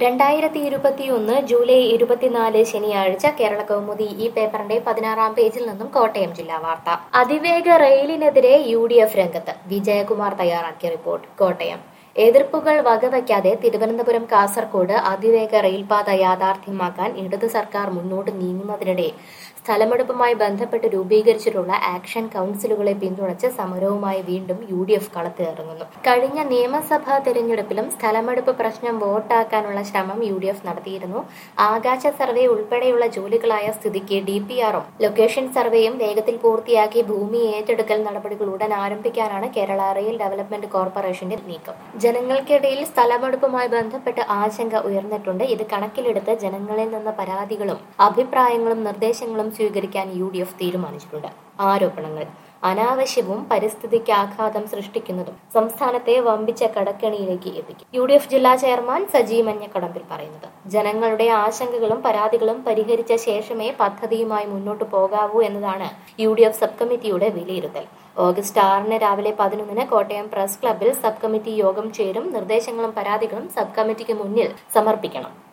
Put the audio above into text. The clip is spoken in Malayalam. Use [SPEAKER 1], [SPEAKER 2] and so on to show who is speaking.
[SPEAKER 1] രണ്ടായിരത്തി ഇരുപത്തിയൊന്ന് ജൂലൈ ഇരുപത്തിനാല് ശനിയാഴ്ച കേരള കൗമുദി ഈ പേപ്പറിന്റെ പതിനാറാം പേജിൽ നിന്നും കോട്ടയം ജില്ലാ വാർത്ത അതിവേഗ റെയിലിനെതിരെ യു ഡി എഫ് രംഗത്ത് വിജയകുമാർ തയ്യാറാക്കിയ റിപ്പോർട്ട് കോട്ടയം എതിർപ്പുകൾ വകവയ്ക്കാതെ തിരുവനന്തപുരം കാസർകോട് അതിവേഗ റെയിൽപാത യാഥാർത്ഥ്യമാക്കാൻ ഇടത് സർക്കാർ മുന്നോട്ട് നീങ്ങുന്നതിനിടെ സ്ഥലമെടുപ്പുമായി ബന്ധപ്പെട്ട് രൂപീകരിച്ചിട്ടുള്ള ആക്ഷൻ കൗൺസിലുകളെ പിന്തുണച്ച് സമരവുമായി വീണ്ടും യു ഡി എഫ് കളത്തിലിറങ്ങുന്നു കഴിഞ്ഞ നിയമസഭാ തെരഞ്ഞെടുപ്പിലും സ്ഥലമെടുപ്പ് പ്രശ്നം വോട്ടാക്കാനുള്ള ശ്രമം യു ഡി എഫ് നടത്തിയിരുന്നു ആകാശ സർവേ ഉൾപ്പെടെയുള്ള ജോലികളായ സ്ഥിതിക്ക് ഡി പി ആറും ലൊക്കേഷൻ സർവേയും വേഗത്തിൽ പൂർത്തിയാക്കി ഭൂമി ഏറ്റെടുക്കൽ നടപടികൾ ഉടൻ ആരംഭിക്കാനാണ് കേരള റെയിൽ ഡെവലപ്മെന്റ് കോർപ്പറേഷന്റെ നീക്കം ജനങ്ങൾക്കിടയിൽ സ്ഥലമെടുപ്പുമായി ബന്ധപ്പെട്ട് ആശങ്ക ഉയർന്നിട്ടുണ്ട് ഇത് കണക്കിലെടുത്ത് ജനങ്ങളിൽ നിന്ന് പരാതികളും അഭിപ്രായങ്ങളും നിർദ്ദേശങ്ങളും സ്വീകരിക്കാൻ യു ഡി എഫ് തീരുമാനിച്ചിട്ടുണ്ട് ആരോപണങ്ങൾ അനാവശ്യവും പരിസ്ഥിതിക്ക് ആഘാതം സൃഷ്ടിക്കുന്നതും സംസ്ഥാനത്തെ വമ്പിച്ച കടക്കെണിയിലേക്ക് എത്തിക്കും യു ഡി എഫ് ജില്ലാ ചെയർമാൻ സജി മഞ്ഞക്കടമ്പിൽ പറയുന്നത് ജനങ്ങളുടെ ആശങ്കകളും പരാതികളും പരിഹരിച്ച ശേഷമേ പദ്ധതിയുമായി മുന്നോട്ട് പോകാവൂ എന്നതാണ് യു ഡി എഫ് സബ് കമ്മിറ്റിയുടെ വിലയിരുത്തൽ ഓഗസ്റ്റ് ആറിന് രാവിലെ പതിനൊന്നിന് കോട്ടയം പ്രസ് ക്ലബ്ബിൽ സബ് കമ്മിറ്റി യോഗം ചേരും നിർദ്ദേശങ്ങളും പരാതികളും സബ് കമ്മിറ്റിക്ക് മുന്നിൽ സമർപ്പിക്കണം